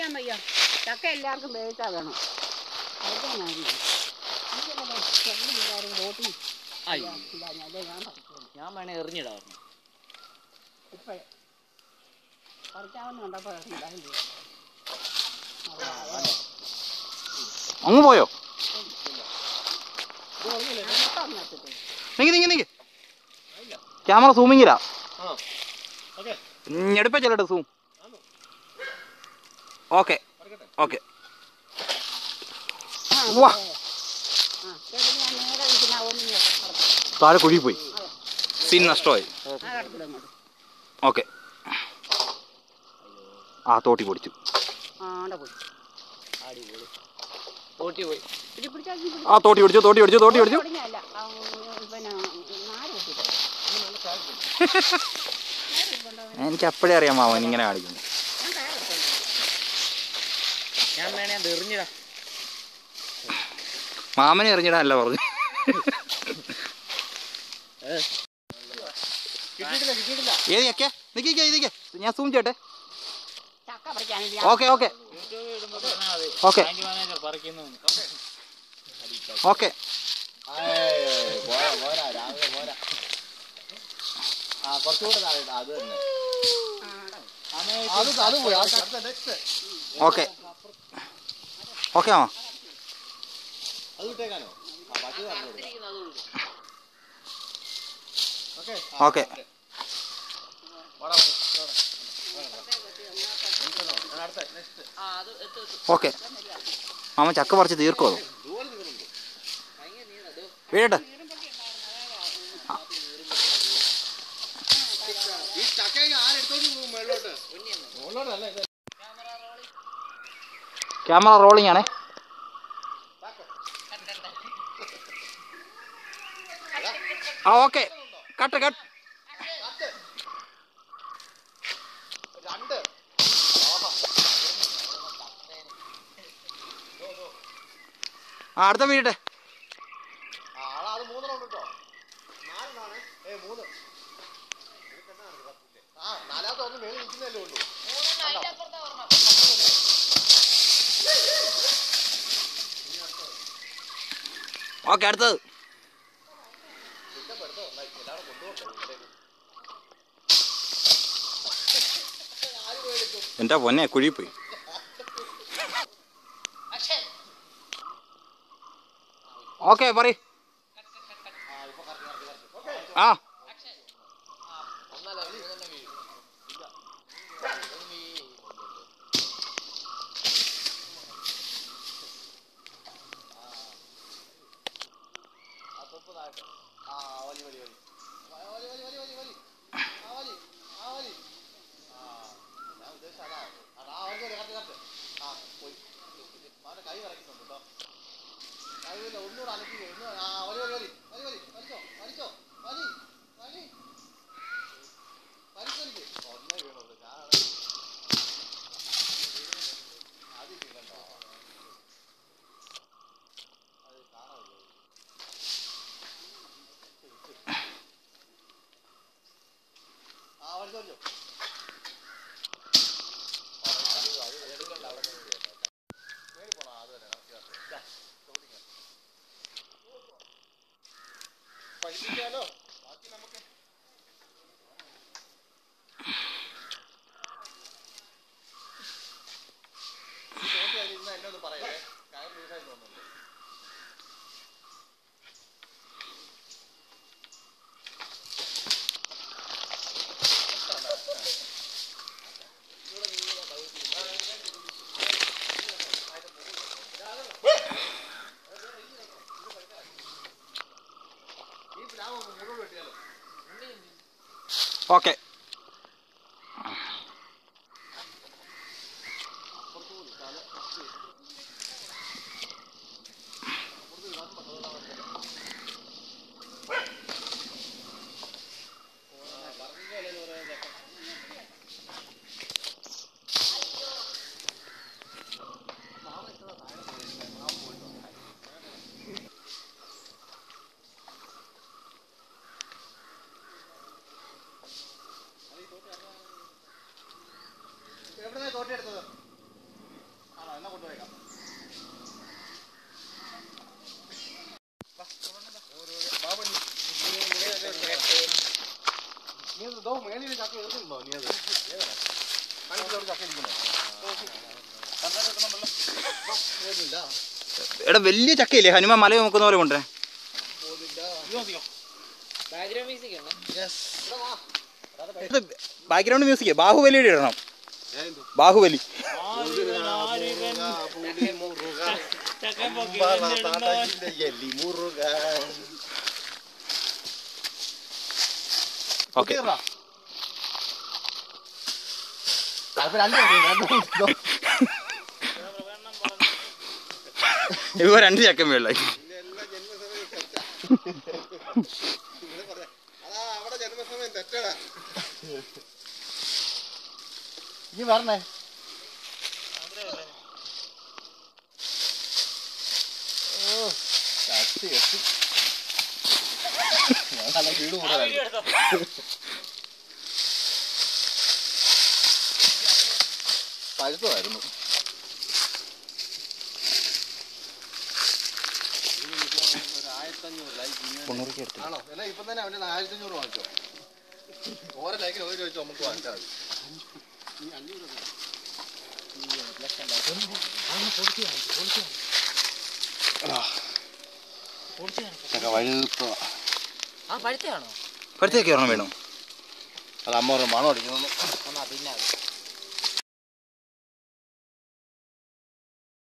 കഴിക്കാൻ വയ്യ ചക്ക എല്ലാവർക്കും വേവിച്ചാ വേണം കഴിക്കാനായിരുന്നു റോട്ടി അയ്യോ ഇല്ല അല്ലേ ഞാൻ പറിക്കുള്ളൂ ഞാൻ വേണേ എറിഞ്ഞിടായിരുന്നു ഇപ്പോഴേ പറിക്കാവുന്ന കണ്ടപ്പോൾ ഉണ്ടായില്ല അങ്ങ് പോയോ മൊത്തം നട്ടിട്ട് നീങ്ങി നീങ്ങി നീങ്ങി ക്യാമറ സൂമിങ്ങിലാ ഓക്കെ ഞെടുപ്പ ചെല്ലട്ടെ സൂം ഓക്കെ ഓക്കെ ആ വാ. ആ ചേട്ടൻ ഞാൻ നേരെ നിൽക്കുന്ന ഒന്നും കിടക്കും താഴെ കുഴി പോയി സീൻ നഷ്ടമായി ആ കിടക്കില്ല അങ്ങോട്ട് ഓക്കെ ആ തോട്ടി പൊടിച്ചു ആ അവിടെ പോയി അടിപൊളി തോട്ടി പോയി പിടി പിടിച്ചാൽ നീ പിടി. ആ തോട്ടി പിടിച്ചു തോട്ടി പിടിച്ചു തോട്ടി പിടിച്ചു പൊടിഞ്ഞല്ല ആ, പിന്നെ നാല് കുത്തിട്ട് എനിക്ക് അപ്പോഴേ അറിയാം മാവൻ ഇങ്ങനെ കാണിക്കുന്നു ഞാൻ കയറത്തുള്ളൂ ഞാൻ വേണേ അത് എറിഞ്ഞിടാം മാമനെ എറിഞ്ഞിടാനല്ല പറഞ്ഞു കിട്ടിയിട്ടില്ല കിട്ടിയിട്ടില്ല ഏത് ചക്കെ നിൽക്കിക്കേ ഇതിക്കേ ഞാൻ സൂം ചെയ്യട്ടെ ചക്ക പറിക്കാനില്ല ഓക്കെ ഓക്കെ യൂട്യൂബ് ഇടുമ്പോൾ പറഞ്ഞാൽ മതി ഓക്കെ ബാങ്ക് മാനേജർ പറിക്കുന്നു ഓക്കെ ഏയ്, പോരാ പോരാ രാവിലെ പോരാ ആ കുറച്ചുകൂടെ താഴെ ഇടാം, അത് തന്നെ അത് അത് പോയി അത് അടുത്ത നെക്സ്റ്റ് ഓക്കെ ഓക്കെ മാമ അത് വിട്ടേക്കാനോ ആ ബാക്കി ഓക്കെ ഓക്കെ അടുത്ത നെക്സ്റ്റ് ഓക്കെ മാമ ചക്ക പറിച്ച് തീർക്കോ അത് വീഴട്ടെ ഈ ചക്ക ആരെടുത്തോണ്ട് പോകും മേളിലോട്ട് മുകളിലോട്ടല്ല ഇത് ക്യാമറ റോളിംഗ് ആണേ ആ ഓക്കെ കട്ട് കട്ട് രണ്ട് ആ അടുത്ത വീഴട്ടെ ആ, ആളാ അത് മൂന്നെണ്ണം ഉണ്ട് കേട്ടോ നാലെണ്ണാണ് ഏ മൂന്ന് ആ നാലാമത്തെ ഒന്ന് മേളിൽ നിൽക്കുന്നതല്ലേ ഉള്ളൂ ഓക്കെ അടുത്തത് എൻ്റെ പൊന്നെ കുഴി പോയി ഓക്കെ പറ ആ ആ വലി വലി വലി വലി വലി വലി വലി വലി ആ വലി ആ വലി ആ ഞാൻ ഉദ്ദേശിച്ച അതാ ആ വലി വലി കറക്റ്റ് കറക്റ്റ് ആ പോയി അവൻ്റെ കൈ വരയ്ക്കുന്നുണ്ട് കേട്ടോ കഴിവില്ല ഒന്നുകൂടെ അലക്കി ഒന്ന് ആ വലി വലി വലി വലി വലി വലിച്ചോ വലിച്ചോ വലി വലി വലിച്ചൊലിക്ക് ഒന്നേ വീണുള്ളൂ ഞാൻ അത് വീഴണ്ടോ അത് കാണാമല്ലോ ആ വലിച്ചോ വലിച്ചോ മേടി പോണോ അത് തന്നെ പഠിപ്പിക്കാലോ ബാക്കി നമുക്ക് ഈ ചോദ്യം അതിലിരുന്ന് എന്നെ ഒന്ന് പറയല്ലേ കാര്യം ലൂസായി തോന്നുന്നുണ്ട് ഈ പ്ലാവ് മുഴുവൻ വെട്ടിയാലോ ഓക്കെ ഇതോ മേളിൽ ചക്ക എറിഞ്ഞിട്ടുണ്ടോ നീ അത് ഏതാ? കാണിച്ചിട്ട് അവിടെ ചക്ക ഇരിക്കുന്നോ? കണ്ടാൽ കിട്ടുന്ന വെള്ളം. ഇതോ, ഏതില്ല. എടാ വലിയ ചക്കയില്ലേ ഹനുമാൻ മല നോക്കുന്ന പോലെ കൊണ്ടുവരാൻ പോതില്ല. ബാക്ക്ഗ്രൗണ്ട് മ്യൂസിക് ആണ് Yes. ഇവിടെ വാ. ഇത് ബാക്ക്ഗ്രൗണ്ട് മ്യൂസിക് ബാഹുബലിയുടെ ഇടണം ഏതെന്തോ? ബാഹുബലി അമ്പാള താത്താജിന്റെ എലി മുറുകൻ. ഓക്കെ കുത്തിയിറ. അപ്പൊ രണ്ട് മതി, രണ്ട് മതി. ഇതോ. ഇപ്പൊ രണ്ട് ചക്കം വേളായി ഇതെല്ലാം ജന്മസമയം തെറ്റാ. ഇവിടെ പറയാം. അതാ അവിടെ ജന്മസമയം തെറ്റടാ നീ പറഞ്ഞേ ഓ കത്തി എത്തി നല്ല വീട് കൂടുതലായി പഴുത്തമായിരുന്നു ആണോ എന്നാ ഇപ്പം തന്നെ അവൻ്റെ ആയിരത്തി അഞ്ഞൂറ് വാങ്ങിച്ചോ ഓരോ ലൈക്കിന് ഒരു ചോദിച്ചു നമുക്ക് വാങ്ങിച്ചാൽ മതി വഴുത്ത ആ പഴുത്തയാണോ അടുത്തേക്ക് ഒരെണ്ണം വേണം അത് അമ്മ ഒരു മണം അടിക്കുന്നു എന്നാ പിന്നെ അത്.